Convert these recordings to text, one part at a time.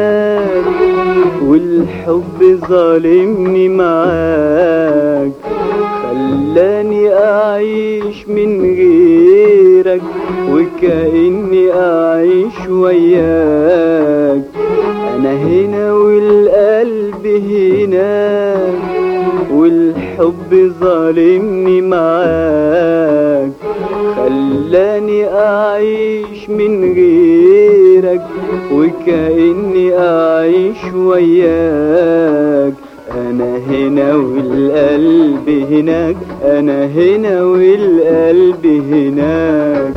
هناك والحب ظالمني معاك خلاني أعيش من غيرك وكأني أعيش وياك أنا هنا والقلب هناك والحب ظالمني معاك خلاني أعيش من غيرك وكأني أعيش وياك أنا هنا والقلب هناك أنا هنا والقلب هناك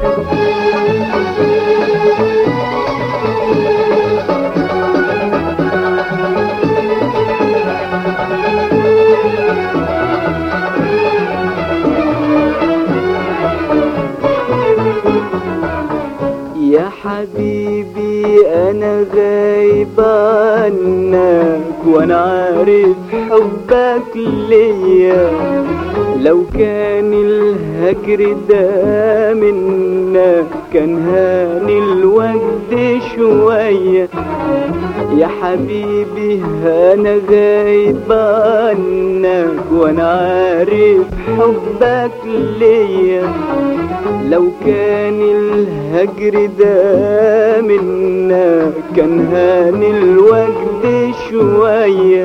يا حبيبي انا غايب عنك وانا عارف حبك ليا لو كان الهجر ده منا كان هاني الوجد شوية يا حبيبي انا غايب عنك وانا عارف حبك ليا لو كان الهجر ده منا كان هاني الوجد شوية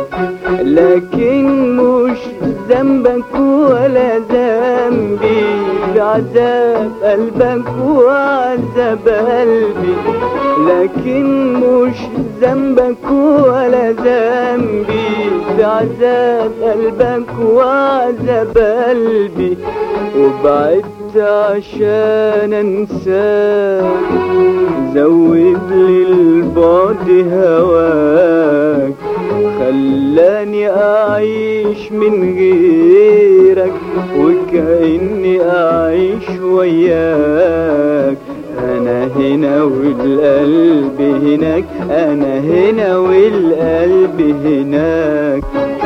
لكن مش ذنبك ولا ذنبي بعذاب قلبك وعذاب قلبي لكن مش ذنبك ولا ذنبي بعذاب قلبك وعذاب قلبي وبعدت عشان انساك زود لي البعد هواك خلاني اعيش من غيرك وكأني اعيش وياك انا هنا والقلب هناك انا هنا والقلب هناك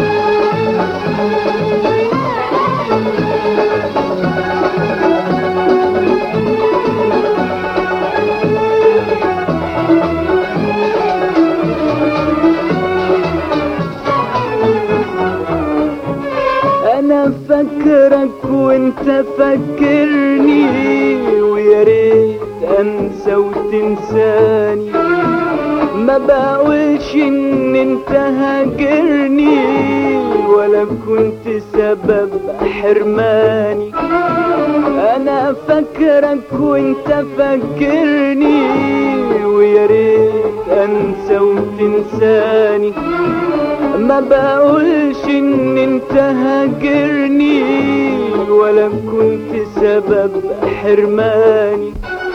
انا فاكرك وانت فاكرني ويا ريت انسى وتنساني ما بقولش ان انت هاجرني ولا كنت سبب حرماني انا فاكرك وانت فاكرني ويا ريت انسى وتنساني ما بقولش ان انت هاجرني ولا كنت سبب حرماني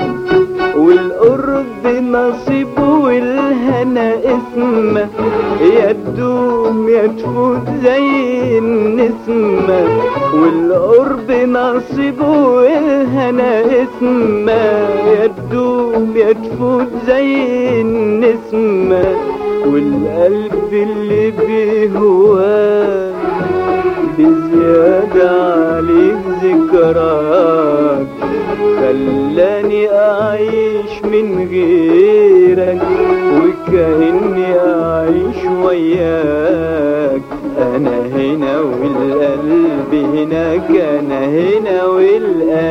والقرب نصيب والهنا اسمه يا تدوم يا تفوت زي النسمة والقرب نصيب والهنا اسمه يا تدوم يا تفوت زي النسمة والقلب اللي بيهواك بزيادة عليك ذكراك خلاني أعيش من غيرك وكأني أعيش وياك أنا هنا والقلب هناك أنا هنا والقلب